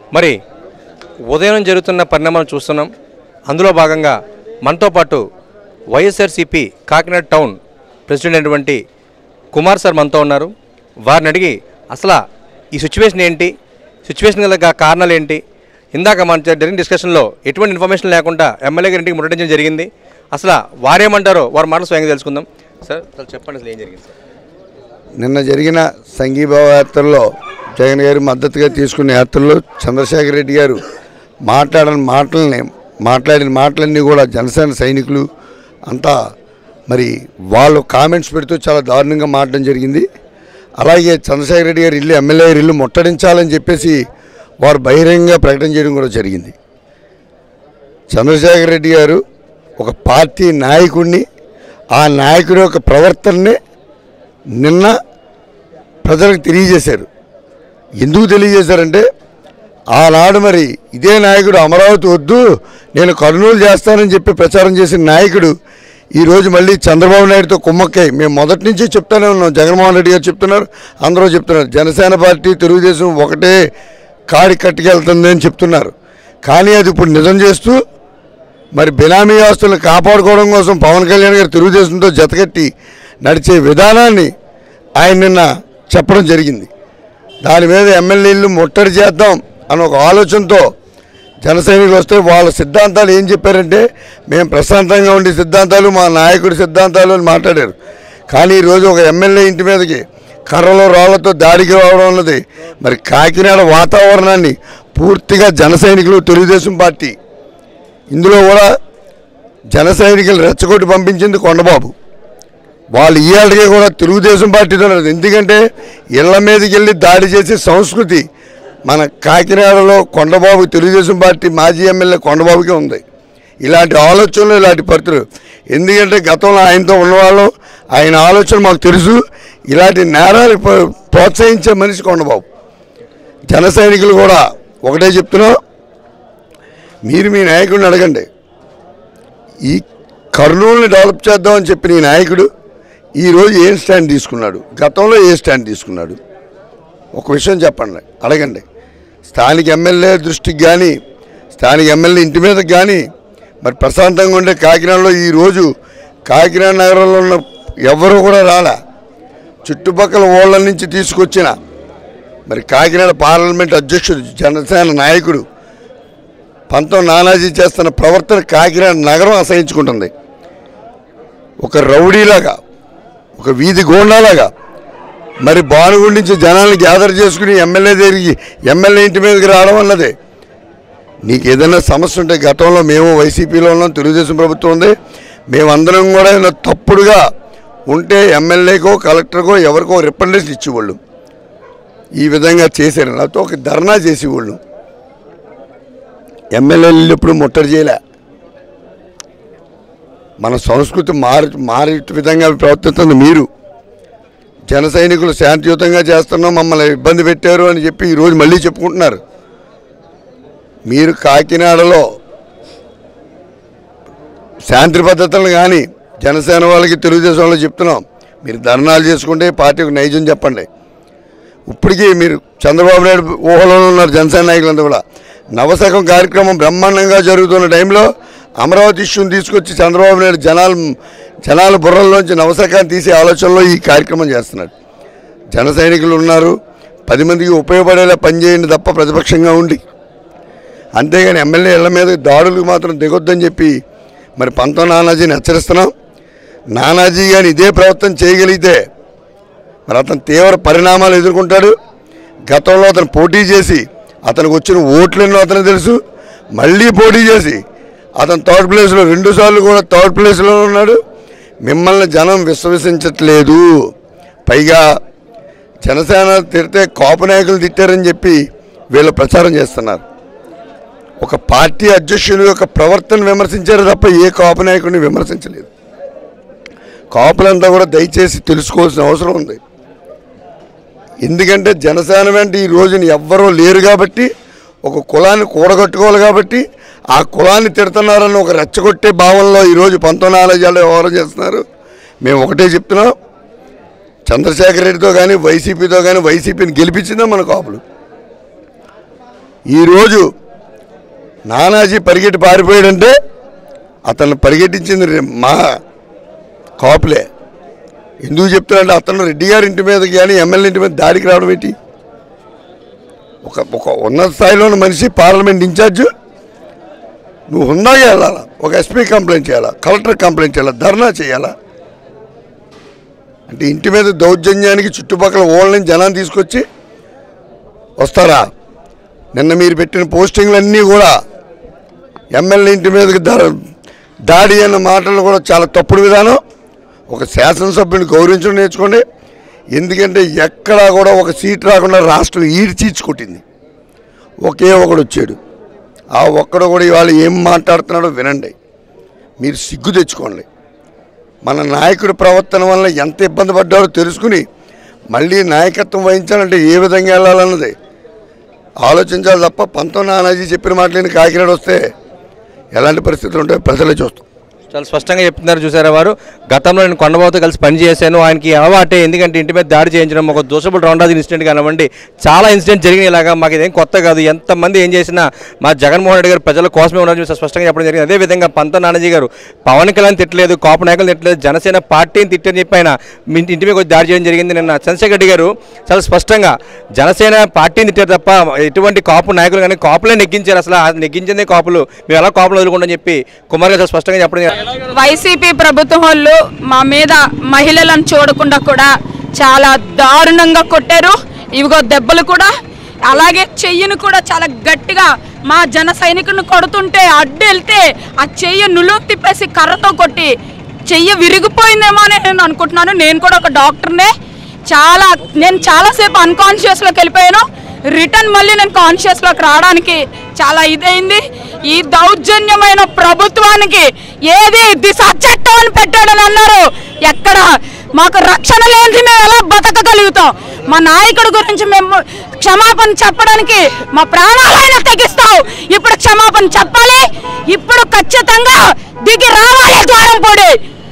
మరి ఉదయం జరుగుతున్న పరిణామాలు చూస్తున్నాం అందులో భాగంగా మనతో పాటు వైఎస్ఆర్సీపీ కాకినాడ టౌన్ ప్రెసిడెంట్ అయినటువంటి కుమార్ సార్ మనతో ఉన్నారు వారిని అడిగి అసలు ఈ సిచ్యువేషన్ ఏంటి సిచ్యువేషన్ గల కా- కారణాలు ఏంటి ఇందాక మన జరిగిన డిస్కషన్లో ఎటువంటి ఇన్ఫర్మేషన్ లేకుండా ఎమ్మెల్యే గారి ఇంటికి ముట్టడించడం జరిగింది అసలు వారేమంటారో వారి మాటలు స్వయంగా తెలుసుకుందాం సార్ అసలు చెప్పండి అసలు ఏం జరిగింది సార్ నిన్న జరిగిన సంఘీభావ యాత్రలో జగన్ గారి మద్దతుగా తీసుకున్న యాత్రలో చంద్రశేఖర రెడ్డి గారు మాట్లాడిన మాటలని మాట్లాడిన మాటలన్నీ కూడా జనసేన సైనికులు అంతా మరి వాళ్ళు కామెంట్స్ పెడుతూ చాలా దారుణంగా మాట్లాడడం జరిగింది అలాగే చంద్రశేఖర రెడ్డి గారి ఇల్లు ఎమ్మెల్యే గారి ఇల్లు ముట్టడించాలని చెప్పేసి వారు బహిరంగంగా ప్రకటన చేయడం కూడా జరిగింది చంద్రశేఖర రెడ్డి గారు ఒక పార్టీ నాయకుడిని ఆ నాయకుడి యొక్క ప్రవర్తనని నిన్న ప్రజలకు తెలియజేశారు ఎందుకు తెలియజేశారంటే ఆనాడు మరి ఇదే నాయకుడు అమరావతి వద్దు నేను కర్నూలు చేస్తానని చెప్పి ప్రచారం చేసిన నాయకుడు ఈరోజు మళ్ళీ చంద్రబాబు నాయుడుతో కుమ్మక్కై మేము మొదటి నుంచి చెప్తానే ఉన్నాం జగన్మోహన్ రెడ్డి గారు చెప్తున్నారు అందరూ చెప్తున్నారు జనసేన పార్టీ తెలుగుదేశం ఒకటే కాడి కట్టుకెళ్తుంది అని చెప్తున్నారు కానీ అది ఇప్పుడు నిజం చేస్తూ మరి బినామీ ఆస్తులను కాపాడుకోవడం కోసం పవన్ కళ్యాణ్ గారు తెలుగుదేశంతో జతకట్టి నడిచే విధానాన్ని ఆయన నిన్న చెప్పడం జరిగింది దాని మీద ఎమ్మెల్యేలు ముట్టడి చేద్దాం అని ఒక ఆలోచనతో జన సైనికులు వస్తే వాళ్ళ సిద్ధాంతాలు ఏం చెప్పారంటే మేము ప్రశాంతంగా ఉండే సిద్ధాంతాలు మా నాయకుడి సిద్ధాంతాలు అని మాట్లాడారు కానీ ఈరోజు ఒక ఎమ్మెల్యే ఇంటి మీదకి కర్రలో రాళ్లతో దాడికి రావడం అన్నది మరి కాకినాడ వాతావరణాన్ని పూర్తిగా జన సైనికులు తెలుగుదేశం పార్టీ ఇందులో కూడా జన సైనికులు రెచ్చగొట్టి పంపించింది కొండబాబు వాళ్ళు ఈ ఆటకే కూడా తెలుగుదేశం పార్టీతో ఉన్నారు. ఎందుకంటే ఇళ్ల మీదకి వెళ్ళి దాడి చేసే సంస్కృతి మన కాకినాడలో కొండబాబు తెలుగుదేశం పార్టీ మాజీ ఎమ్మెల్యే కొండబాబుకే ఉంది ఇలాంటి ఆలోచనలు ఇలాంటి పరిస్థితులు ఎందుకంటే గతంలో ఆయనతో ఉన్నవాళ్ళం ఆయన ఆలోచన మాకు తెలుసు ఇలాంటి నేరాలు ప్ర- ప్రోత్సహించే మనిషి కొండబాబు జన సైనికులు కూడా ఒకటే చెప్తున్నాం మీరు మీ నాయకుడిని అడగండి ఈ కర్నూలుని డెవలప్ చేద్దామని చెప్పిన ఈ నాయకుడు ఈరోజు ఏం స్టాండ్ తీసుకున్నాడు గతంలో ఏ స్టాండ్ తీసుకున్నాడు ఒక విషయం చెప్పండి అడగండి స్థానిక ఎమ్మెల్యే దృష్టికి కానీ స్థానిక ఎమ్మెల్యే ఇంటి మీదకి కానీ మరి ప్రశాంతంగా ఉండే కాకినాడలో ఈరోజు కాకినాడ నగరంలో ఉన్న ఎవరు కూడా రాలే చుట్టుపక్కల ఊళ్ళ నుంచి తీసుకొచ్చిన మరి కాకినాడ పార్లమెంట్ అధ్యక్షుడు జనసేన నాయకుడు పంతం నానాజీ చేస్తున్న ప్రవర్తన కాకినాడ నగరం అసహించుకుంటుంది ఒక రౌడీలాగా ఒక వీధి గోండాలాగా మరి బానుగుడి నుంచి జనాల్ని గ్యాదర్ చేసుకుని ఎమ్మెల్యే దగ్గరికి ఎమ్మెల్యే ఇంటి మీదకి రావడం అన్నదే నీకు ఏదైనా సమస్య ఉంటే గతంలో మేము వైసీపీలో ఉన్నాం తెలుగుదేశం ప్రభుత్వం ఉంది మేమందరం కూడా ఏదైనా తప్పుడుగా ఉంటే ఎమ్మెల్యేకో కలెక్టర్కో ఎవరికో రిప్రజెంటేషన్ ఇచ్చేవాళ్ళు ఈ విధంగా చేశారు లేకపోతే ఒక ధర్నా చేసేవాళ్ళు ఎమ్మెల్యేలు ఎప్పుడు ముట్టడి చేయలే మన సంస్కృతి మారి మారే విధంగా ప్రవర్తిస్తుంది మీరు జన సైనికులు శాంతియుతంగా చేస్తున్నాం మమ్మల్ని ఇబ్బంది పెట్టారు అని చెప్పి ఈరోజు మళ్ళీ చెప్పుకుంటున్నారు మీరు కాకినాడలో శాంతి పద్ధతులను కానీ జనసేన వాళ్ళకి తెలుగుదేశం వాళ్ళకి చెప్తున్నాం మీరు ధర్నాలు చేసుకుంటే పార్టీకి నైజం చెప్పండి ఇప్పటికీ మీరు చంద్రబాబు నాయుడు ఊహలో ఉన్నారు జనసేన నాయకులంతా కూడా నవశకం కార్యక్రమం బ్రహ్మాండంగా జరుగుతున్న టైంలో అమరావతి ఇష్యూని తీసుకొచ్చి చంద్రబాబు నాయుడు జనాలు జనాల బుర్రల్లోంచి నవశకాన్ని తీసే ఆలోచనలో ఈ కార్యక్రమం చేస్తున్నాడు జన సైనికులు ఉన్నారు పది మందికి ఉపయోగపడేలా పనిచేయండి తప్ప ప్రతిపక్షంగా ఉండి అంతేగాని ఎమ్మెల్యే ఇళ్ల మీద దాడులకు మాత్రం దిగొద్దని చెప్పి మరి పంతం నానాజీని హెచ్చరిస్తున్నాం నానాజీ కానీ ఇదే ప్రవర్తన చేయగలిగితే మరి అతను తీవ్ర పరిణామాలు ఎదుర్కొంటాడు గతంలో అతను పోటీ చేసి అతనికి వచ్చిన ఓట్లెన్నో అతనికి తెలుసు మళ్ళీ పోటీ చేసి అతను థర్డ్ ప్లేస్లో రెండు సార్లు కూడా థర్డ్ ప్లేస్లో ఉన్నాడు మిమ్మల్ని జనం విశ్వసించట్లేదు పైగా జనసేన తిడితే కాపు నాయకులు తిట్టారని చెప్పి వీళ్ళు ప్రచారం చేస్తున్నారు ఒక పార్టీ అధ్యక్షుని యొక్క ప్రవర్తన విమర్శించారు తప్ప ఏ కాపు నాయకుడిని విమర్శించలేదు కాపులంతా కూడా దయచేసి తెలుసుకోవాల్సిన అవసరం ఉంది ఎందుకంటే జనసేన వెంట ఈ రోజున ఎవ్వరూ లేరు కాబట్టి ఒక కులాన్ని కూడగట్టుకోవాలి కాబట్టి ఆ కులాన్ని తిడుతున్నారని ఒక రెచ్చగొట్టే భావనలో ఈరోజు పంతొమ్మిది నాలుగు వ్యవహారం చేస్తున్నారు మేము ఒకటే చెప్తున్నాం చంద్రశేఖర్ రెడ్డితో కానీ వైసీపీతో కానీ వైసీపీని గెలిపించిందా మన కాపులు ఈరోజు నానాజీ పరిగెట్టి పారిపోయాడంటే అతను పరిగెట్టించింది రె- మా కాపులే ఎందుకు చెప్తున్నాడంటే అతను రెడ్డి గారి ఇంటి మీద కానీ ఎమ్మెల్యే ఇంటి మీద దాడికి రావడం ఏంటి ఒక ఒక ఉన్నత స్థాయిలో ఉన్న మనిషి పార్లమెంట్ ఇన్ఛార్జ్ నువ్వు హుందాగా వెళ్ళాలా ఒక ఎస్పీ కంప్లైంట్ చేయాలా కలెక్టర్ కంప్లైంట్ చేయాలా ధర్నా చేయాలా అంటే ఇంటి మీద దౌర్జన్యానికి చుట్టుపక్కల ఓళ్ళని జనాన్ని తీసుకొచ్చి వస్తారా నిన్న మీరు పెట్టిన పోస్టింగ్లన్నీ కూడా ఎమ్మెల్యే ఇంటి మీదకి దా- దాడి అన్న మాటలు కూడా చాలా తప్పుడు విధానం ఒక శాసనసభ్యుని గౌరవించడం నేర్చుకోండి ఎందుకంటే ఎక్కడా కూడా ఒక సీట్ రాకుండా రాష్ట్రం ఈడ్చీడ్చి కొట్టింది ఒకే ఒకడు వచ్చాడు ఆ ఒక్కడు కూడా ఇవాళ ఏం మాట్లాడుతున్నాడో వినండి మీరు సిగ్గు తెచ్చుకోండి మన నాయకుడి ప్రవర్తన వల్ల ఎంత ఇబ్బంది పడ్డాడో తెలుసుకుని మళ్ళీ నాయకత్వం వహించాలంటే ఏ విధంగా వెళ్ళాలన్నది ఆలోచించాలి తప్ప పంతొమ్మిది నానాజీ చెప్పిన మాటలేని కాకినాడ వస్తే ఎలాంటి పరిస్థితులు ఉంటాయో ప్రజలే చూస్తాం చాలా స్పష్టంగా చెప్తున్నారు చూసారా వారు గతంలో నేను కొండబాబుతో కలిసి పనిచేశాను ఆయనకి అలవాటే ఎందుకంటే ఇంటి మీద దాడి చేయించడం ఒక దోషబుల్ రౌండాది ఇన్సిడెంట్ కానివ్వండి చాలా ఇన్సిడెంట్ జరిగినాయి ఇలాగా మాకు ఇదేం కొత్త కాదు ఎంతమంది ఏం చేసినా మా జగన్మోహన్ రెడ్డి గారు ప్రజల కోసమే ఉన్నారు చూసి స్పష్టంగా చెప్పడం జరిగింది అదేవిధంగా పంత నానాజీ గారు పవన్ కళ్యాణ్ తిట్టలేదు కాపు నాయకులు తిట్టలేదు జనసేన పార్టీని తిట్టని చెప్పి ఆయన మీ ఇంటి మీద వచ్చి దాడి చేయడం జరిగింది నిన్న చంద్రశేఖర్ రెడ్డి గారు చాలా స్పష్టంగా జనసేన పార్టీని తిట్టారు తప్ప ఎటువంటి కాపు నాయకులు కానీ కాపులే నెగ్గించారు అసలు ఆ నెగ్గించిందే కాపులు మేము ఎలా కాపులు వదులుకుంటాం చెప్పి కుమార్ గారు చాలా స్పష్టంగా చెప్పడం జరిగింది. వైసీపీ ప్రభుత్వం వాళ్ళు మా మీద మహిళలను చూడకుండా కూడా చాలా దారుణంగా కొట్టారు ఇవిగో దెబ్బలు కూడా అలాగే చెయ్యిని కూడా చాలా గట్టిగా మా జన సైనికుని కొడుతుంటే అడ్డు వెళ్తే ఆ చెయ్యి నులుపు తిప్పేసి కర్రతో కొట్టి చెయ్యి విరిగిపోయిందేమో అని నేను అనుకుంటున్నాను నేను కూడా ఒక డాక్టర్నే చాలా నేను చాలాసేపు అన్కాన్షియస్లోకి వెళ్ళిపోయాను రిటర్న్ మళ్ళీ నేను కాన్షియస్లోకి రావడానికి చాలా ఇదైంది ఈ దౌర్జన్యమైన ప్రభుత్వానికి ఏది దిశ చట్టం అని పెట్టాడని అన్నారు ఎక్కడ మాకు రక్షణ లేనిది మేము ఎలా బతకగలుగుతాం మా నాయకుడి గురించి మేము క్షమాపణ చెప్పడానికి మా ప్రాణాలైనా తెగిస్తాం ఇప్పుడు క్షమాపణ చెప్పాలి ఇప్పుడు ఖచ్చితంగా దిగి రావాలి ద్వారంపూడి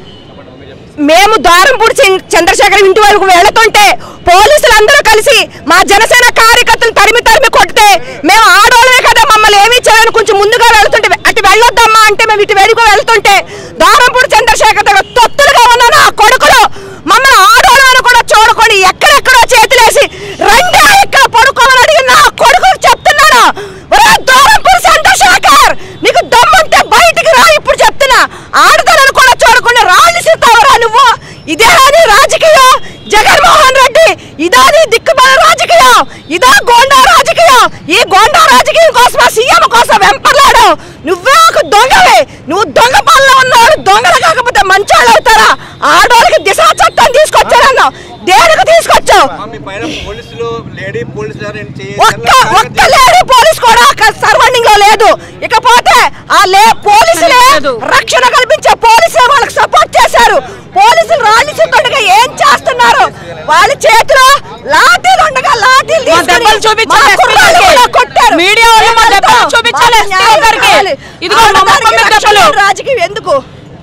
మేము దారంపూడి చి- చంద్రశేఖర్ ఇంటి వరకు వెళుతుంటే పోలీసులు అందరూ కలిసి మా జనసేన కార్యకర్తలు తరిమి తరిమి కొడితే మేము ఆడోళ్ళమే కదా మమ్మల్ని ఏమీ చేయని కొంచెం ముందుగా వెళ్తుంటే అటు వెళ్ళొద్దమ్మా అంటే మేము ఇటు వెనుక వెళ్తుంటే దారంపూడి చంద్రశేఖర్ దగ్గర తొత్తులుగా ఉన్న నా కొడుకులు మమ్మల్ని ఆడోళ్ళని కూడా చూడకొని ఎక్కడెక్కడో చేతులేసి రండి ఇక్కడ పడుకోమని అడిగిన నా కొడుకులు చెప్తున్నాను ఒరే దారంపూడి చంద్రశేఖర్ నీకు దమ్ముంటే బయటికి రా ఇప్పుడు చెప్తున్నా ఆడదలను కూడా చూడకుండా రాళ్ళు సిస్తావరా నువ్వు ఇదే నీ రాజకీయం జగన్మోహన్ రెడ్డి ఇదా నీ దిక్కుబల రాజకీయం ఇదా గోండా రాజకీయం ఈ గోండా రాజకీయం కోసం సీఎం కోసం వెంపర్లాడు నువ్వే ఒక దొంగవే నువ్వు దొంగ పాలన ఉన్నవాడు దొంగలు కాకపోతే మంచోళ్ళు అవుతారా ఆడోళ్ళకి దిశా చట్టం తీసుకొచ్చారన్నావు దేనికి తీసుకొచ్చావు మీ పైన పోలీసులు లేడీ పోలీసులు ఒక్క ఒక్క లేడీ పోలీస్ కూడా సర్వెండింగ్ లో లేదు ఇకపోతే ఆ లే పోలీసులే రక్షణ కల్పించే పోలీసులే వాళ్ళకి సపోర్ట్ చేశారు పోలీసులు రాళ్ళు చుట్టూగా ఏం చేస్తున్నారు వాళ్ళ చేతిలో లాఠీలు ఉండగా లాఠీలు మా తీసుకొని దెబ్బలు చూపించాలి మా కుర్రాళ్ళు ఎస్పీ కూడా కొట్టారు మీడియా వాళ్ళు మా దెబ్బలు చూపించాలి ఎస్పీ న్యాయం గారికి. కావాలి. ఇదిగో మా ఆడదానికి మొహం మీద రక్షణ దెబ్బలు. రాజకీయం ఎందుకు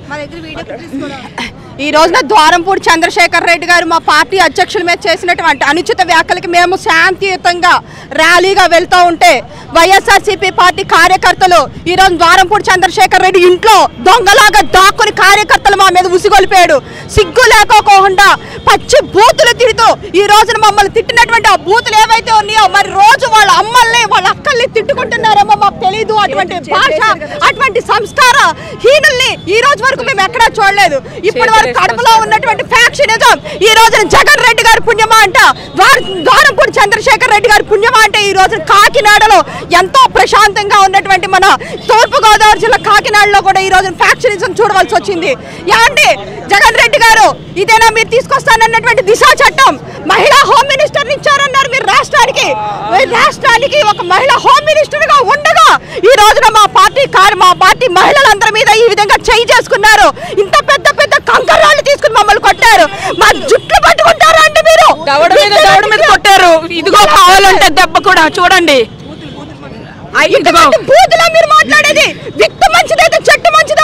ఈ రోజున ద్వారంపూడి చంద్రశేఖర్ రెడ్డి గారు మా పార్టీ అధ్యక్షుల మీద చేసినటువంటి అనుచిత వ్యాఖ్యలకి మేము శాంతియుతంగా ర్యాలీగా వెళ్తూ ఉంటే వైఎస్ఆర్సీపీ పార్టీ కార్యకర్తలు ఈ రోజు ద్వారంపూడి చంద్రశేఖర్ రెడ్డి ఇంట్లో దొంగలాగా దాక్కుని కార్యకర్తలు మా మీద ఉసిగొలిపాడు సిగ్గు లేకోకుండా పచ్చి బూతులు తిడుతూ ఈ రోజున మమ్మల్ని తిట్టినటువంటి ఆ బూతులు ఏవైతే ఉన్నాయో మరి రోజు వాళ్ళ అమ్మల్ని వాళ్ళ అక్కల్ని తిట్టుకుంటున్నారేమో మాకు తెలియదు అటువంటి భాష అటువంటి సంస్కార హీనుల్ని ఈ రోజు వరకు మేము ఎక్కడా చూడలేదు ఇప్పటి వరకు కడపలో ఉన్నటువంటి ఫ్యాక్షనిజం ఈ రోజున జగన్ రెడ్డి గారి పుణ్యమా అంట ద్వార- ద్వారంపూడి చంద్రశేఖర్ రెడ్డి గారి పుణ్యమా అంటే ఈ రోజున కాకినాడలో ఎంతో ప్రశాంతంగా ఉన్నటువంటి మన తూర్పు గోదావరి జిల్లా కాకినాడలో కూడా ఈ రోజున ఫ్యాక్షనిజం చూడవలసి వచ్చింది ఏమండి జగన్ రెడ్డి గారు ఇదేనా మీరు తీసుకొస్తానన్నటువంటి దిశా చట్టం మహిళా హోమ్ మినిస్టర్ ఇచ్చారన్నారు మీరు రాష్ట్రానికి మీరు రాష్ట్రానికి ఒక మహిళా హోమ్ మినిస్టర్ గా ఉండగా ఈ రోజున మా పార్టీ కారు మా పార్టీ మహిళలందరి మీద ఈ విధంగా చేయి చేసుకున్నారు ఇంత పెద్ద పెద్ద కంకరాలు తీసుకుని మమ్మల్ని కొట్టారు మా జుట్లు పట్టుకుంటారా అంటే మీరు దవడ మీద దవడ మీద కొట్టారు ఇదిగో కావాలంటే దెబ్బ కూడా చూడండి ఇదిగో బూతులా మీరు మాట్లాడేది విత్తు మంచిదైతే చెట్టు మంచిది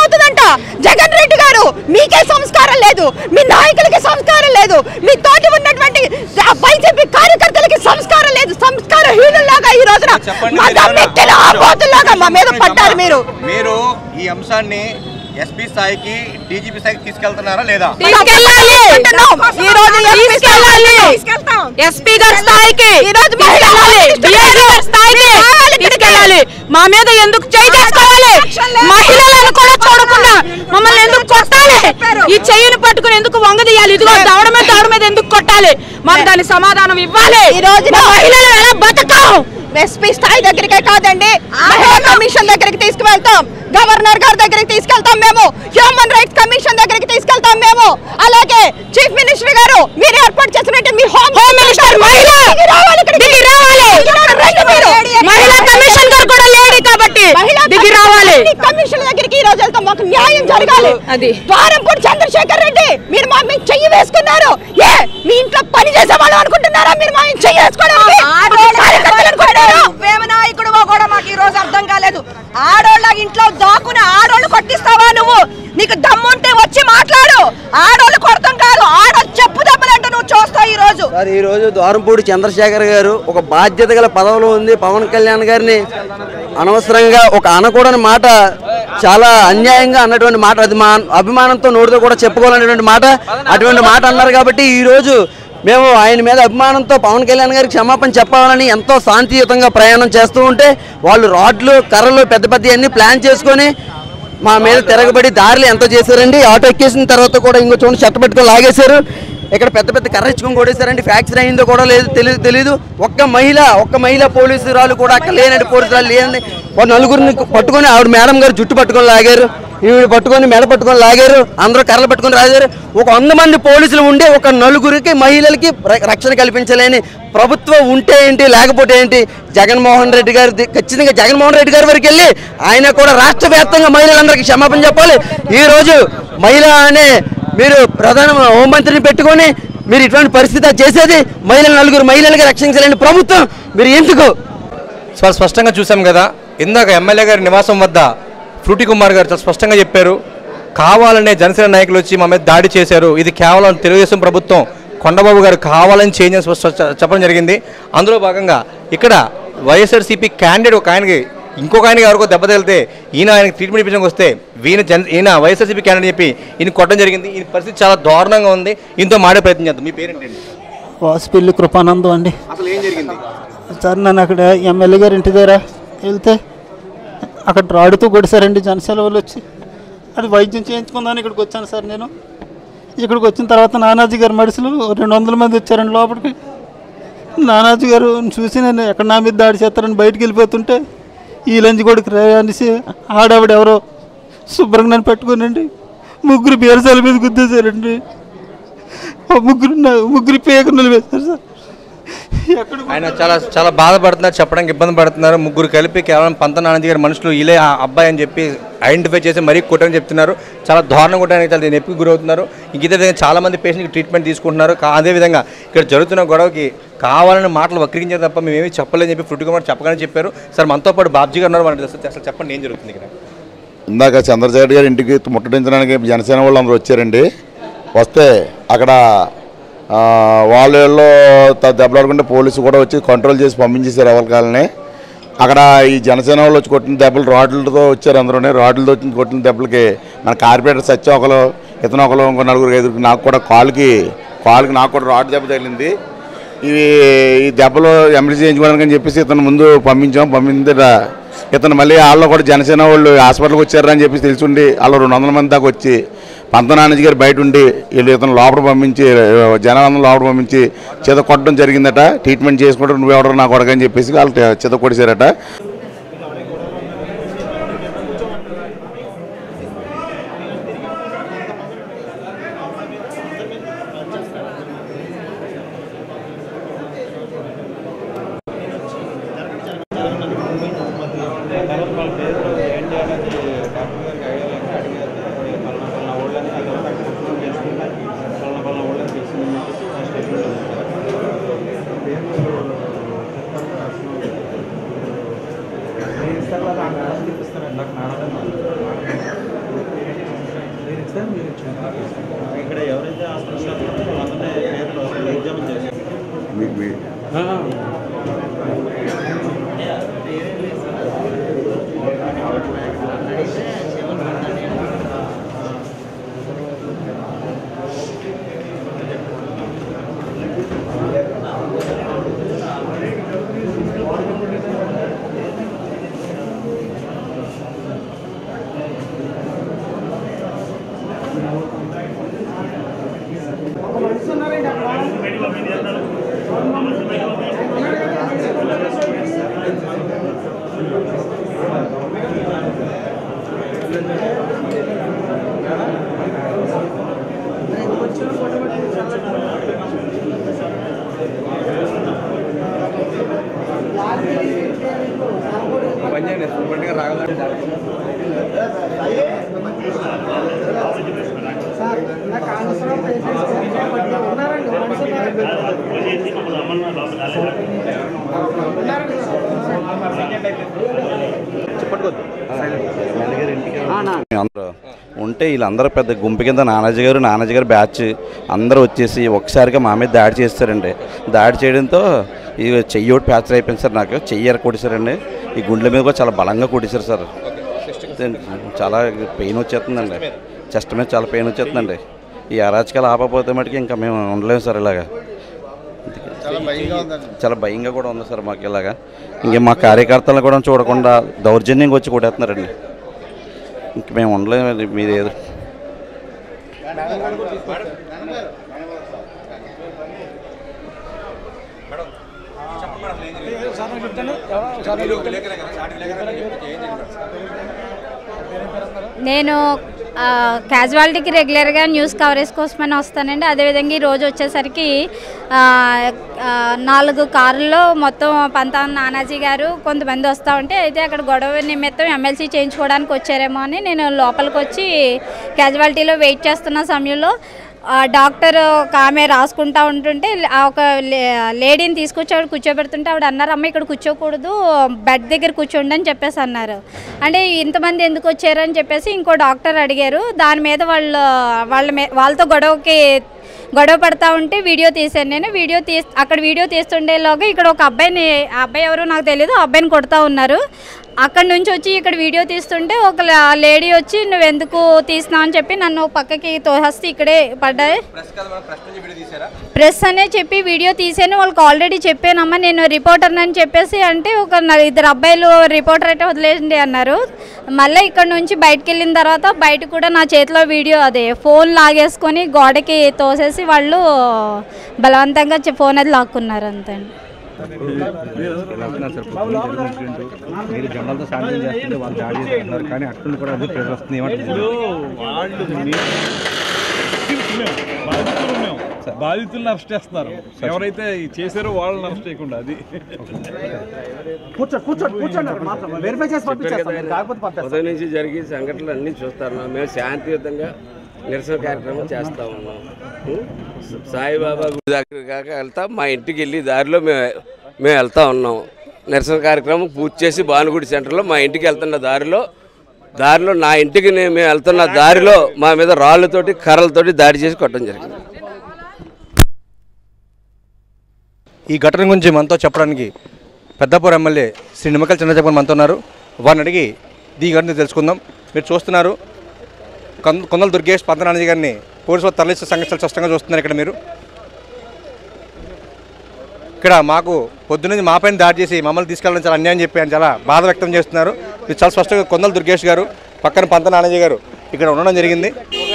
అవుతుందంట జగన్ రెడ్డి గారు మీకే సంస్కారం లేదు మీ నాయకులకి సంస్కారం లేదు మీ తోటి ఉన్నటువంటి వైసీపీ కార్యకర్తలకి సంస్కారం లేదు సంస్కార హీనుల్లాగా ఈ రోజున చెప్పండి మత మీరు వ్యక్తుల ఏమన్నా- ఆబోతుల్లాగా మా మీద పడ్డారు మీరు మీరు ఈ అంశాన్ని ఎస్పీ స్థాయికి డీజీపీ స్థాయికి తీసుకెళ్తున్నారా లేదా తీసుకెళ్ళాలి అంటున్నాం. ఈ రోజు ఎస్పీ తీసుకెళ్ళాలి తీసుకెళ్తాం. ఎస్పీ గారి స్థాయికి ఈ రోజు మహిళా తీసుకెళ్ళాలి పోలీసులు డిఐజీ గారి స్థాయికి తీసుకెళ్ళాలి మా మీద ఎందుకు చేయి చేసుకోవాలి మహిళలను కూడా చూడకుండా మమ్మల్ని ఎందుకు కొట్టాలి ఈ చెయ్యిని పట్టుకుని ఎందుకు వంగదీయాలి ఇదిగో దవడ మీద దవడ మీద ఎందుకు కొట్టాలి మాకు దాని సమాధానం ఇవ్వాలి ఈ రోజున మా మహిళలు ఎలా బతకం ఎస్పీ స్థాయి దగ్గరికే కాదండి మహిళా కమిషన్ దగ్గరికి తీసుకువెళ్తాం గవర్నర్ గారి దగ్గరికి తీసుకెళ్తాం మేము హ్యూమన్ రైట్స్ కమిషన్ దగ్గరికి తీసుకెళ్తాం మేము అలాగే చీఫ్ మినిస్టర్ గారు మీరు ఏర్పాటు చేసినట్టు మీ హోమ్ హోమ్ మినిస్టర్ మహిళ దిగి రావాలి ఇక్కడికి. దిగి రావాలి రండి మీరు. మహిళా కమిషన్ గారు కూడా లేడీ కాబట్టి మహిళా దిగి రావాలి అన్ని కమిషన్ దగ్గరికి ఈ రోజు వెళ్తాం మాకు న్యాయం జరగాలి అది. ద్వారంపూడి చంద్రశేఖర్ రెడ్డి మీరు మా మీద చెయ్యి వేసుకున్నారు ఏ మీ ఇంట్లో పని చేసేవాళ్ళు అనుకుంటున్నారా మీరు మా మీద చెయ్యి వేసుకోవడానికి కార్యకర్తలు అనుకుంటున్నారా? నువ్వేమ నాయకుడు కూడా మాకు ఈ రోజు అర్థం కాలేదు ఆడోళ్ళ ఇంట్లో దాక్కుని ఆడోళ్ళు కొట్టిస్తావా నువ్వు నీకు దమ్ముంటే వచ్చి మాట్లాడు ఆడోళ్ళు కొడతాం కాదు ఆడోళ్ళు చెప్పు దెబ్బలంటూ నువ్వు చూస్తావు ఈ రోజు సార్ ఈ రోజు ద్వారంపూడి చంద్రశేఖర్ గారు ఒక బాధ్యత గల పదవిలో ఉంది పవన్ కళ్యాణ్ గారిని అనవసరంగా ఒక అనకూడని మాట చాలా అన్యాయంగా అన్నటువంటి మాట అది మా అభిమానంతో నోటితో కూడా చెప్పుకోవాలనేటువంటి మాట అటువంటి మాట అన్నారు కాబట్టి ఈ రోజు మేము ఆయన మీద అభిమానంతో పవన్ కళ్యాణ్ గారికి క్షమాపణ చెప్పాలని ఎంతో శాంతియుతంగా ప్రయాణం చేస్తూ ఉంటే వాళ్ళు రాడ్లు కర్రలు పెద్ద పెద్ద అన్ని ప్లాన్ చేసుకొని మా మీద తిరగబడి దారిలో ఎంత చేశారండి ఆటో ఎక్కేసిన తర్వాత కూడా ఇంకో చూడండి చెట్ట పెట్టుకొని లాగేశారు ఇక్కడ పెద్ద పెద్ద కర్ర ఇచ్చుకొని కొట్టేశారండి ఫ్యాక్చర్ అయిందో కూడా లేదు తెలియదు తెలియదు ఒక్క మహిళ ఒక్క మహిళ పోలీసురాలు కూడా అక్కడ లేనండి పోలీసురాలు లేనండి ఒక నలుగురిని పట్టుకొని ఆవిడ మేడం గారు జుట్టు పట్టుకొని లాగారు ఈవిడ పట్టుకొని మెడ పట్టుకొని లాగారు అందరూ కర్రలు పట్టుకొని రాగారు ఒక వంద మంది పోలీసులు ఉండి ఒక నలుగురికి మహిళలకి ర- రక్షణ కల్పించలేని ప్రభుత్వం ఉంటే ఏంటి లేకపోతే ఏంటి జగన్మోహన్ రెడ్డి గారి ది- ఖచ్చితంగా జగన్మోహన్ రెడ్డి గారి వరకు వెళ్ళి ఆయన కూడా రాష్ట్ర వ్యాప్తంగా మహిళలందరికీ క్షమాపణ చెప్పాలి ఈ రోజు మహిళ అనే మీరు ప్రధాన హోంమంత్రిని పెట్టుకొని మీరు ఇటువంటి పరిస్థితి చేసేది మహిళలు నలుగురు మహిళలకి రక్షించలేని ప్రభుత్వం మీరు ఎందుకు చాలా స్పష్టంగా చూసాం కదా ఇందాక ఎమ్మెల్యే గారి నివాసం వద్ద ఫ్రూటి కుమార్ గారు చాలా స్పష్టంగా చెప్పారు కావాలనే జనసేన నాయకులు వచ్చి మా మీద దాడి చేశారు ఇది కేవలం తెలుగుదేశం ప్రభుత్వం కొండబాబు గారు కావాలని చేంజ్ అని స్పష్ట- చెప్పడం జరిగింది అందులో భాగంగా ఇక్కడ వైఎస్ఆర్సీపీ క్యాండిడేట్ ఒక ఆయనకి ఇంకొక ఆయనకి ఎవరికో దెబ్బ తగిలితే ఈయన ఆయనకి ట్రీట్మెంట్ ఇప్పించడానికి వస్తే ఈయన జన ఈయన వైఎస్ఆర్సీపీ క్యాండిడేట్ చెప్పి ఈయన కొట్టడం జరిగింది ఈ పరిస్థితి చాలా దారుణంగా ఉంది ఇంతో మాడే ప్రయత్నం చేద్దాం మీ పేరేంటండి వాసుపల్లి కృపానందం అండి అసలు ఏం జరిగింది సార్ నన్ను అక్కడ ఎమ్మెల్యే గారి ఇంటి దగ్గర వెళ్తే అక్కడ రాడుతూ కొడిసారండి జనసేన వాళ్ళు వచ్చి అది వైద్యం చేయించుకుందాని ఇక్కడికి వచ్చాను సార్ నేను ఇక్కడికి వచ్చిన తర్వాత నానాజీ గారి మనుషులు రెండు వందల మంది వచ్చారండి లోపలికి నానాజీ గారు చూసి నేను ఎక్కడ నా మీద దాడి చేస్తారని బయటికి వెళ్ళిపోతుంటే ఈ లంచి కొడుకు రే అనేసి ఆడవిడ ఎవరో శుభ్రంగా నన్ను పెట్టుకోనండి ముగ్గురు బీరసాల మీద గుద్దేశారండి ఆ ముగ్గురు నా- ముగ్గురు పేకర్నలు వేశారు సార్ ఎక్కడ ఆయన చాలా చాలా బాధపడుతున్నారు చెప్పడానికి ఇబ్బంది పడుతున్నారు ముగ్గురు కలిపి కేవలం పంత నానంది గారి మనుషులు ఇలే ఆ అబ్బాయి అని చెప్పి ఐడెంటిఫై చేసి మరీ కొట్టని చెప్తున్నారు చాలా దారుణం కొట్టడానికి చాలా నొప్పికి గురవుతున్నారు ఇంక ఇదే విధంగా చాలా మంది పేషెంట్కి ట్రీట్మెంట్ తీసుకుంటున్నారు కా- అదేవిధంగా ఇక్కడ జరుగుతున్న గొడవకి కావాలని మాటలు వక్రించారు తప్ప మేమేమి చెప్పలేదని చెప్పి ఫ్రుట్ కుమార్ చెప్పగానే చెప్పారు సార్ మనతో పాటు బాబ్జీ గారు ఉన్నారు మనకి అసలు అసలు చెప్పండి ఏం జరుగుతుంది ఇక్కడ ఇందాక చంద్రశేఖర్ గారి ఇంటికి ముట్టడించడానికి జనసేన వాళ్ళు అందరూ వచ్చారండి వస్తే అక్కడ ఆ, వాళ్ళలో త- దెబ్బలాడుకుంటే పోలీసు కూడా వచ్చి కంట్రోల్ చేసి పంపించేశారు ఎవరికాలని అక్కడ ఈ జనసేన వాళ్ళు వచ్చి కొట్టిన దెబ్బలు రాడ్లతో వచ్చారు అందరూ రాడ్లతో వచ్చి కొట్టిన దెబ్బలకి మన కార్పొరేటర్ సత్యం ఒకరు ఇతను ఒకరు ఇంకో నలుగురు ఐదుగురు నాకు కూడా కాలుకి కాలుకి నాకు కూడా రాడ్ దెబ్బ తగిలింది ఇవి ఈ దెబ్బలు ఎమ్మెల్సీ చేయించుకోవడానికి అని చెప్పేసి ఇతను ముందు పంపించాం పంపించి ఇతను మళ్ళీ వాళ్ళు కూడా జనసేన వాళ్ళు హాస్పిటల్కి వచ్చారని చెప్పి తెలిసిండి వాళ్ళు రెండు వందల మంది దాకా వచ్చి పంతనానజీ గారు బయట ఉండి వీళ్ళు ఇతను లోపల పంపించి జనాలందరూ లోపల పంపించి చేత కొట్టడం జరిగిందట ట్రీట్మెంట్ చేసుకోవడం నువ్వు ఎవడో నా కొడక అని చెప్పేసి వాళ్ళు చేత కొడిసారట ఇక్కడ ఎవరైతే హాస్పిటల్ వాళ్ళనే పేర్లు ఎగ్జామ్ చేశారు అందరూ ఉంటే వీళ్ళందరూ పెద్ద గుంపు కింద నానాజీ గారు నానాజీ గారు బ్యాచ్ అందరూ వచ్చేసి ఒకసారిగా మా మీద దాడి చేస్తారండి దాడి చేయడంతో ఈ చెయ్యి ఒకటి ప్యాచర్ అయిపోయింది సార్ నాకు చెయ్యి ఎర కొట్టేశారండి ఈ గుండెల మీద కూడా చాలా బలంగా కొట్టేశారు సార్ చాలా పెయిన్ వచ్చేస్తుందండి చెస్ట్ మీద చాలా పెయిన్ వచ్చేస్తుందండి ఈ అరాచకాలు ఆపకపోతే మటుకు ఇంకా మేము ఉండలేము సార్ ఇలాగా చాలా భయంగా కూడా ఉంది సార్ మాకు ఇలాగా ఇంక మా కార్యకర్తలను కూడా చూడకుండా దౌర్జన్యంగా వచ్చి కొట్టేస్తున్నారండి ఇంక మేము ఉండలేము అది మీరు ఏదో నేను ఆ, క్యాజువాలిటీకి రెగ్యులర్గా న్యూస్ కవరేజ్ కోసమని వస్తానండి అదేవిధంగా ఈ రోజు వచ్చేసరికి ఆ, ఆ, నాలుగు కార్లలో మొత్తం పంతాన్ నానాజీ గారు కొంతమంది వస్తూ ఉంటే అయితే అక్కడ గొడవ నిమిత్తం ఎమ్మెల్సీ చేయించుకోవడానికి వచ్చారేమో అని నేను లోపలికి వచ్చి క్యాజువాలిటీలో వెయిట్ చేస్తున్న సమయంలో ఆ డాక్టర్ ఒక ఆమె రాసుకుంటా ఉంటుంటే ఆ ఒక లే- లేడీని తీసుకొచ్చి ఆవిడ కూర్చోబెడుతుంటే ఆవిడ అన్నారు అమ్మ ఇక్కడ కూర్చోకూడదు బెడ్ దగ్గర కూర్చోండి అని చెప్పేసి అన్నారు అంటే ఇంతమంది ఎందుకు వచ్చారు అని చెప్పేసి ఇంకో డాక్టర్ అడిగారు దాని మీద వాళ్ళు వాళ్ళ మీ వాళ్ళతో గొడవకి గొడవ పడతా ఉంటే వీడియో తీశాను నేను వీడియో తీ అక్కడ వీడియో తీస్తుండేలోగా ఇక్కడ ఒక అబ్బాయిని ఆ అబ్బాయి ఎవరో నాకు తెలియదు ఆ అబ్బాయిని కొడతా ఉన్నారు అక్కడ నుంచి వచ్చి ఇక్కడ వీడియో తీస్తుంటే ఒక లేడీ వచ్చి నువ్వు ఎందుకు తీసినావు అని చెప్పి నన్ను ఒక పక్కకి తోహస్తే ఇక్కడే పడ్డాయి ప్రెస్ అనే చెప్పి వీడియో తీసాను వాళ్ళకి ఆల్రెడీ చెప్పానమ్మా నేను రిపోర్టర్ అని చెప్పేసి అంటే ఒక న- ఇద్దరు అబ్బాయిలు రిపోర్టర్ అయితే వదిలేయండి అన్నారు మళ్ళీ ఇక్కడ నుంచి బయటకు వెళ్ళిన తర్వాత బయట కూడా నా చేతిలో వీడియో అదే ఫోన్ లాగేసుకొని గోడకి తోసేసి వాళ్ళు బలవంతంగా చె- ఫోన్ అది లాక్కున్నారు అంతే అండి మీరు జనాలతో శాంతం చేస్తుంటే వాళ్ళు దాడి చేస్తున్నారు కానీ అట్లా కూడా అదే ప్రెజర్ వస్తుంది ఏమంటారు వాళ్ళు బాధితులు మేము బాధితులను అరెస్ట్ చేస్తున్నారు ఎవరైతే ఈ చేశారో వాళ్ళని అరెస్ట్ చేయకుండా అది కూర్చోండి కూర్చోండి కూర్చోండి మాత్రం వెరిఫై చేసి పంపించేస్తాం మీరు కాకపోతే పంపిస్తాం ఉదయం నుంచి జరిగే సంఘటనలు అన్నీ చూస్తాను మేము శాంతియుతంగా నిరసన కార్యక్రమం చేస్తూ ఉన్నాం ఉం? సాయిబాబా గుడి దగ్గర కాక వెళ్తా మా ఇంటికి వెళ్ళి దారిలో మేము మేము వెళ్తా ఉన్నాం నిరసన కార్యక్రమం పూర్తి చేసి భానుగుడి సెంటర్లో మా ఇంటికి వెళ్తున్న దారిలో దారిలో నా ఇంటికి నేను మేము వెళ్తున్న దారిలో మా మీద రాళ్ళతోటి కర్రలతోటి దాడి చేసి కొట్టడం జరిగింది ఈ ఘటన గురించి మనతో చెప్పడానికి పెద్దపూర్ ఎమ్మెల్యే శ్రీ నిమ్మకల్ చంద్రశేఖర్ మనతో ఉన్నారు వారిని అడిగి ఈ ఘటన తెలుసుకుందాం మీరు చూస్తున్నారు కొం- కొందల దుర్గేష్ పంతనాజీ గారిని పోలీసులు తరలిస్తే సంఘటనలు స్పష్టంగా చూస్తున్నారు ఇక్కడ మీరు ఇక్కడ మాకు పొద్దున్నే మా పైన దాడి చేసి మమ్మల్ని తీసుకెళ్ళడం చాలా అన్యాయం చెప్పి ఆయన చాలా బాధ వ్యక్తం చేస్తున్నారు ఇది చాలా స్పష్టంగా కొందల దుర్గేష్ గారు పక్కన పంత నానాజీ గారు ఇక్కడ ఉండడం జరిగింది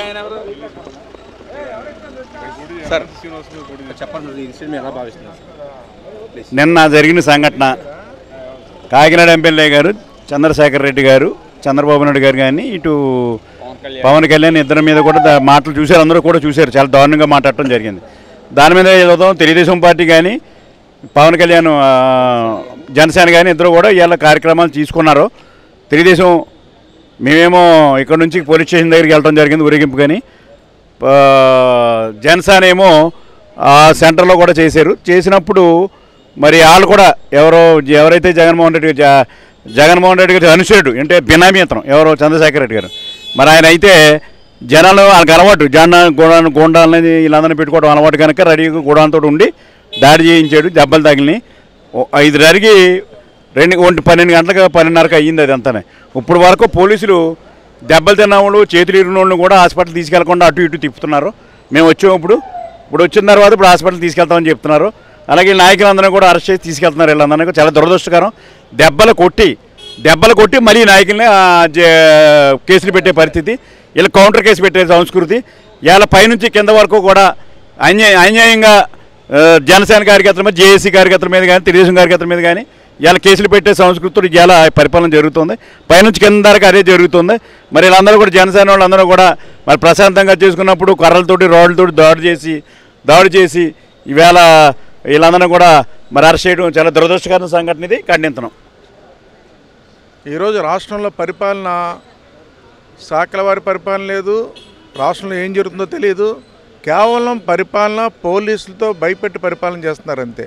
సార్ చెప్పండి ఈ ఇన్సిడెంట్ ఎలా భావిస్తున్నారు నిన్న జరిగిన సంఘటన కాకినాడ ఎమ్మెల్యే గారు చంద్రశేఖర్ రెడ్డి గారు చంద్రబాబు నాయుడు గారు కానీ ఇటు పవన్ కళ్యాణ్ ఇద్దరి మీద కూడా దా- మాటలు చూశారు అందరూ కూడా చూశారు చాలా దారుణంగా మాట్లాడటం జరిగింది దాని మీద ఏదో తెలుగుదేశం పార్టీ కానీ పవన్ కళ్యాణ్ ఆ, జనసేన కానీ ఇద్దరు కూడా ఇవాళ కార్యక్రమాలు తీసుకున్నారు తెలుగుదేశం మేమేమో ఇక్కడ నుంచి పోలీస్ స్టేషన్ దగ్గరికి వెళ్ళడం జరిగింది ఊరేగింపు కానీ ఆ, జనసేన ఏమో ఆ సెంటర్లో కూడా చేశారు చేసినప్పుడు మరి వాళ్ళు కూడా ఎవరో ఎవరైతే జగన్మోహన్ రెడ్డి గారు జ- జగన్మోహన్ రెడ్డి గారి అనుచరుడు అంటే బినామీ అతను ఎవరో చంద్రశేఖర్ రెడ్డి గారు మరి ఆయన అయితే జనాలు వాళ్ళకి అలవాటు జన గోడాన్ని గోండాలని వీళ్ళందరినీ పెట్టుకోవడం అలవాటు కనుక రెడీగా గోడాలతో ఉండి దాడి చేయించాడు దెబ్బలు తగిలినాయి ఓ ఐదున్నరకి రెండు ఒంటి పన్నెండు గంటలకు పన్నెండున్నరకు అయ్యింది అది అంతానే ఇప్పుడు వరకు పోలీసులు దెబ్బలు తిన్న వాళ్ళు చేతులు ఇరిగిన వాళ్ళని కూడా హాస్పిటల్ తీసుకెళ్లకుండా అటు ఇటు తిప్పుతున్నారు మేము వచ్చాము ఇప్పుడు ఇప్పుడు వచ్చిన తర్వాత ఇప్పుడు హాస్పిటల్ తీసుకెళ్తామని చెప్తున్నారు అలాగే నాయకులందరూ కూడా అరెస్ట్ చేసి తీసుకెళ్తున్నారు వీళ్ళందరినీ చాలా దురదృష్టకరం దెబ్బలు కొట్టి దెబ్బలు కొట్టి మరీ నాయకుల్ని ఆ, జే- కేసులు పెట్టే పరిస్థితి వీళ్ళు కౌంటర్ కేసు పెట్టే సంస్కృతి వీళ్ళ పైనుంచి కింద వరకు కూడా అన్యాయ అన్యాయంగా ఆ, జనసేన కార్యకర్తల మీద జేఏసీ కార్యకర్తల మీద కానీ తెలుగుదేశం కార్యకర్తల మీద కానీ ఇలా కేసులు పెట్టే సంస్కృతి ఇలా పరిపాలన జరుగుతుంది పైనుంచి కింద దాకా అదే జరుగుతుంది మరి వీళ్ళందరూ కూడా జనసేన వాళ్ళందరూ కూడా మరి ప్రశాంతంగా చేసుకున్నప్పుడు కర్రలతోటి రాళ్ళతోటి దాడి చేసి దాడి చేసి ఈవేళ వీళ్ళందరూ కూడా మరి అరెస్ట్ చేయడం చాలా దురదృష్టకరమైన సంఘటన ఇది ఖండించడం ఈరోజు రాష్ట్రంలో పరిపాలన శాఖల వారి పరిపాలన లేదు రాష్ట్రంలో ఏం జరుగుతుందో తెలియదు కేవలం పరిపాలన పోలీసులతో భయపెట్టి పరిపాలన చేస్తున్నారు అంతే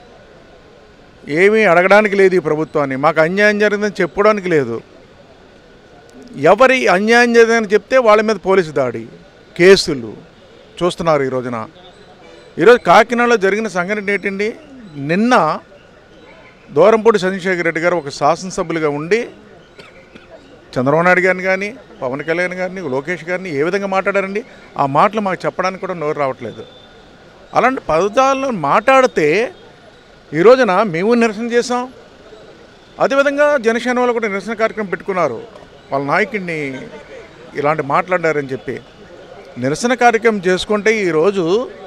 ఏమీ అడగడానికి లేదు ఈ ప్రభుత్వాన్ని మాకు అన్యాయం జరిగిందని చెప్పుకోవడానికి లేదు ఎవరి అన్యాయం జరిగిందని చెప్తే వాళ్ళ మీద పోలీసు దాడి కేసులు చూస్తున్నారు ఈ రోజున ఈరోజు కాకినాడలో జరిగిన సంఘటన ఏంటండి నిన్న దూరంపూడి చంద్రశేఖర్ రెడ్డి గారు ఒక శాసనసభ్యులుగా ఉండి చంద్రబాబు నాయుడు గారిని కానీ పవన్ కళ్యాణ్ గారిని లోకేష్ గారిని ఏ విధంగా మాట్లాడారండి ఆ మాటలు మాకు చెప్పడానికి కూడా నోరు రావట్లేదు అలాంటి పదాలను మాట్లాడితే ఈ రోజున మేము నిరసన చేసాం అదేవిధంగా జనసేన వాళ్ళు కూడా నిరసన కార్యక్రమం పెట్టుకున్నారు వాళ్ళ నాయకుడిని ఇలాంటి మాట్లాడారని చెప్పి నిరసన కార్యక్రమం చేసుకుంటే ఈరోజు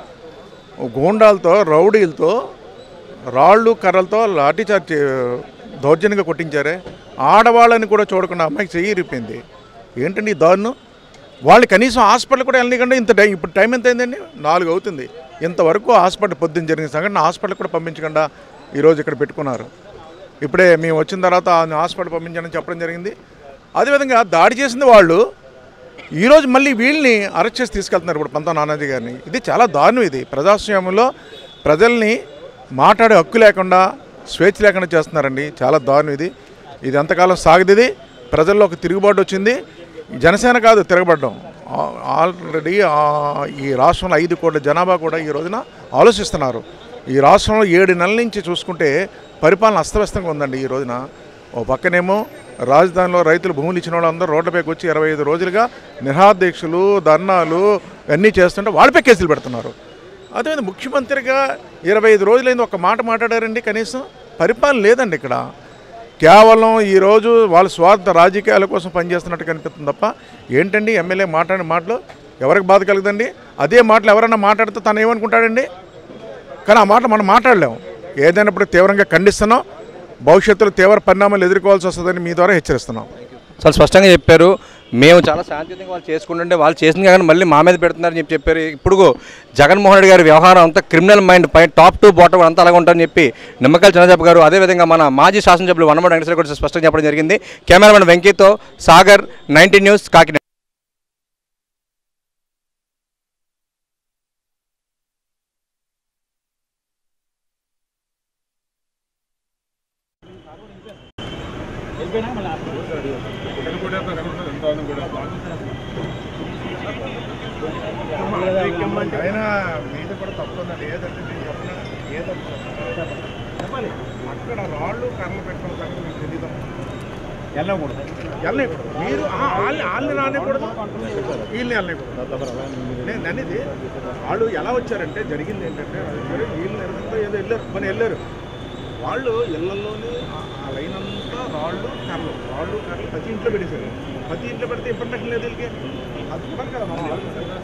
గూండాలతో రౌడీలతో రాళ్ళు కర్రలతో లాఠీచార్జ్ చే- దౌర్జన్యంగా కొట్టించారే ఆడవాళ్ళని కూడా చూడకుండా అమ్మాయికి చెయ్యి ఇరిపోయింది ఏంటండి ఈ దారుణం వాళ్ళు కనీసం హాస్పిటల్ కూడా వెళ్ళనీకండి ఇంత టైం ఇప్పుడు టైం ఎంత అయిందండి నాలుగు అవుతుంది ఇంతవరకు హాస్పిటల్ పొద్దున్న జరిగిన సంఘటన హాస్పిటల్ కూడా పంపించకుండా ఈరోజు ఇక్కడ పెట్టుకున్నారు ఇప్పుడే మేము వచ్చిన తర్వాత ఆ హాస్పిటల్ పంపించాలని చెప్పడం జరిగింది అదేవిధంగా దాడి చేసింది వాళ్ళు ఈరోజు మళ్ళీ వీళ్ళని అరెస్ట్ చేసి తీసుకెళ్తున్నారు ఇప్పుడు పంత నానాజీ గారిని ఇది చాలా దారుణం ఇది ప్రజాస్వామ్యంలో ప్రజల్ని మాట్లాడే హక్కు లేకుండా స్వేచ్ఛ లేకుండా చేస్తున్నారండి చాలా దారుణం ఇది ఇది ఎంతకాలం సాగదిది ప్రజల్లో ఒక తిరుగుబాటు వచ్చింది జనసేన కాదు తిరగబడ్డం ఆ- ఆల్రెడీ ఆ- ఈ రాష్ట్రంలో ఐదు కోట్ల జనాభా కూడా ఈ రోజున ఆలోచిస్తున్నారు ఈ రాష్ట్రంలో ఏడు నెలల నుంచి చూసుకుంటే పరిపాలన అస్తవ్యస్తంగా ఉందండి ఈ రోజున ఓ పక్కనేమో రాజధానిలో రైతులు భూములు ఇచ్చిన వాళ్ళందరూ రోడ్లపైకి వచ్చి ఇరవై ఐదు రోజులుగా నిరాదీక్షలు ధర్నాలు అన్నీ చేస్తుంటే వాళ్ళపై కేసులు పెడుతున్నారు అదేవిధంగా ముఖ్యమంత్రిగా ఇరవై ఐదు రోజులైంది ఒక మాట మాట్లాడారండి కనీసం పరిపాలన లేదండి ఇక్కడ కేవలం ఈరోజు వాళ్ళ స్వార్థ రాజకీయాల కోసం పనిచేస్తున్నట్టు కనిపిస్తుంది తప్ప ఏంటండి ఎమ్మెల్యే మాట్లాడిన మాటలు ఎవరికి బాధ కలగదండి అదే మాటలు ఎవరైనా మాట్లాడితే తను ఏమనుకుంటాడండి కానీ ఆ మాట మనం మాట్లాడలేము ఏదైనప్పుడు తీవ్రంగా ఖండిస్తున్నాం భవిష్యత్తులో తీవ్ర పరిణామాలు ఎదుర్కోవాల్సి వస్తుందని మీ ద్వారా హెచ్చరిస్తున్నాం చాలా స్పష్టంగా చెప్పారు మేము చాలా శాంతియుతంగా వాళ్ళు చేసుకుంటుంటే వాళ్ళు చేసింది కానీ మళ్ళీ మా మీద పెడుతున్నారని చెప్పి చెప్పారు ఇప్పుడు జగన్మోహన్ రెడ్డి గారి వ్యవహారం అంతా క్రిమినల్ మైండ్ పై టాప్ టు బాటమ్ అంతా అలాగే ఉంటారని చెప్పి నిమ్మకాయల చంద్రబాబు గారు అదేవిధంగా మన మాజీ శాసనసభ్యులు వనమడ వెంకటేశ్వర కూడా స్పష్టంగా చెప్పడం జరిగింది కెమెరామెన్ వెంకీతో సాగర్ నైన్టీ న్యూస్ కాకినాడ అయినా మీద కూడా తప్పుందండి ఏదంటే నేను చెప్పిన ఏదంటే చెప్పాలి అక్కడ రాళ్ళు కర్రలు పెట్టుకున్న సంగతి మీకు తెలియదు వెళ్ళకూడదు వెళ్ళకూడదు మీరు ఆ, వాళ్ళని వాళ్ళని రానికూడదు వీళ్ళని వెళ్ళకూడదు నేను అనేది వాళ్ళు ఎలా వచ్చారంటే జరిగింది ఏంటంటే సరే వీళ్ళు నిరంతరం ఏదో వెళ్ళారు మన వెళ్ళారు వాళ్ళు ఇళ్లలోని ఆ- ఆ లైన్ అంతా రాళ్ళు కర్రలు రాళ్ళు కర్రలు ప్రతి ఇంట్లో పెట్టేశారు ప్రతి ఇంట్లో పెడితే ఇబ్బంది లేదు వీళ్ళకి అది ఇవ్వరు కదా మనం